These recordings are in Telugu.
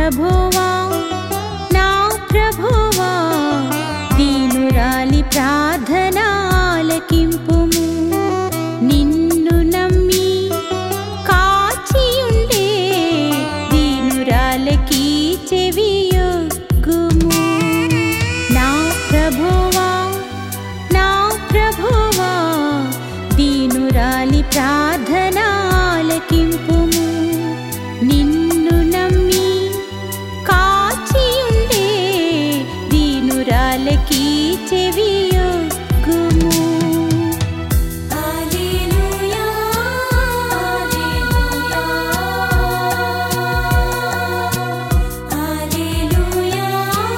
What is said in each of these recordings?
ప్రభువా నా ప్రభువా దీనురాలి ప్రార్థనాలకింపుము నిన్ను నమ్మి కాచియుండే దీనురాలకి చెవియొగ్గుము నా ప్రభువా నా ప్రభువా దీనురాలి ప్రార్థనాలకింపుము నిన్ను నమ్మి కాచియుండే దీనురాలకి చెవియొగ్గుము హల్లెలూయా హల్లెలూయా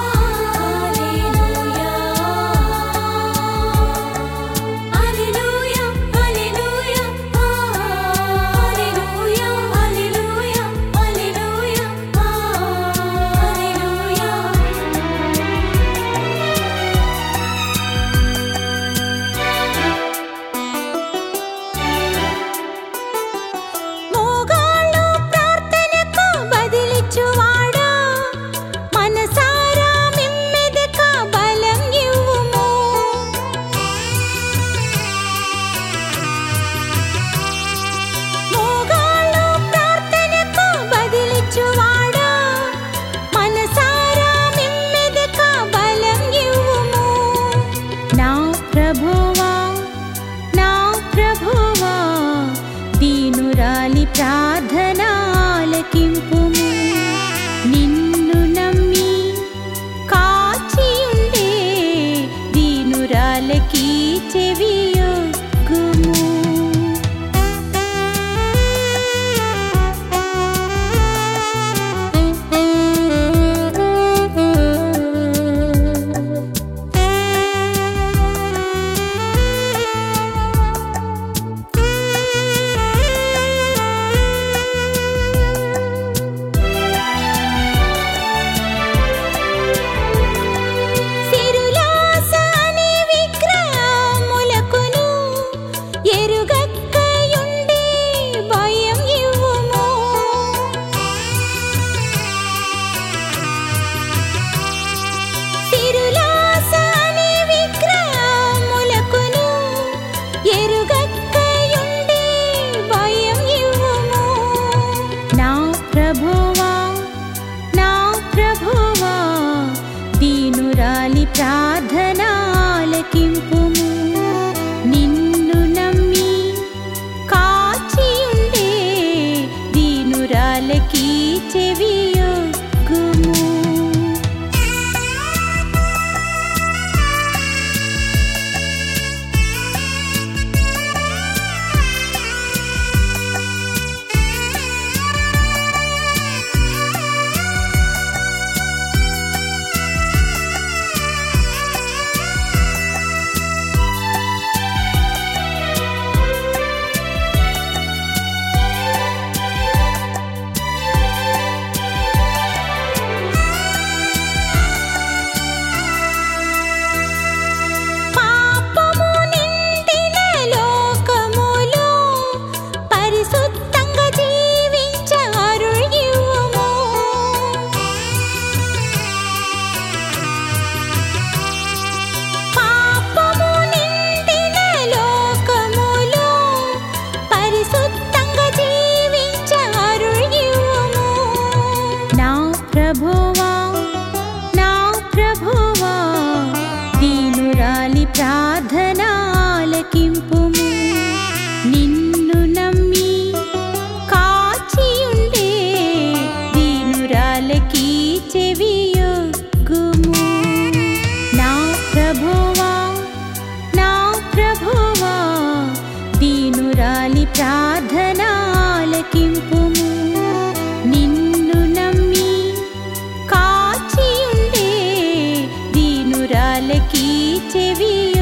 హల్లెలూయా హల్లెలూయా హల్లెలూయా హల్లెలూయా హల్లెలూయా హల్లెలూయా మోగాళ్ళు ప్రార్థనకు బదిలిచ్చువాడా మనసారా మిమ్మెదక బలం ఇవ్వుము మోగాళ్ళు ప్రార్థనకు బదిలిచ్చువాడా మనసారా మిమ్మెదక బలం ఇవ్వుము నా ప్రభువా నా ప్రభువా దీనురాలి ప్రార్థనాలకింపుము నిన్ను నమ్మి కాచియుండే దీనురాలకి చెవియొగ్గుము సిరులాస అనే విగ్రహములకును ఎరుగక్కయుండే భయం ఇవ్వుము సిరులాస అనే విగ్రహములకును ఎరుగక్కయుండే భయం ఇవ్వుము నా ప్రభువా నా ప్రభువా దీనురాలి ప్రార్థనాలకింపుము నిన్ను నమ్మి కాచియుండే దీనురాలకి చెవియొగ్గుము పాపము నిండిన లోకములో పరిశుద్ధంగా జీవించ అరుళివ్వుము పాపము నిండిన లోకములో పరిశుద్ధంగా జీవించ అరుళివ్వుము నా ప్రభువా నా ప్రభువా దీనురాలి ప్రార్థనాలకింపుము నిన్ను నమ్మి కాచియుండే దీనురాలకి చెవియొగ్గుము నా ప్రభువా నా ప్రభువా దీనురాలి ప్రార్థనాలకింపుము నిన్ను నమ్మి కాచియుండే దీనురాలకి చెవియొగ్గుము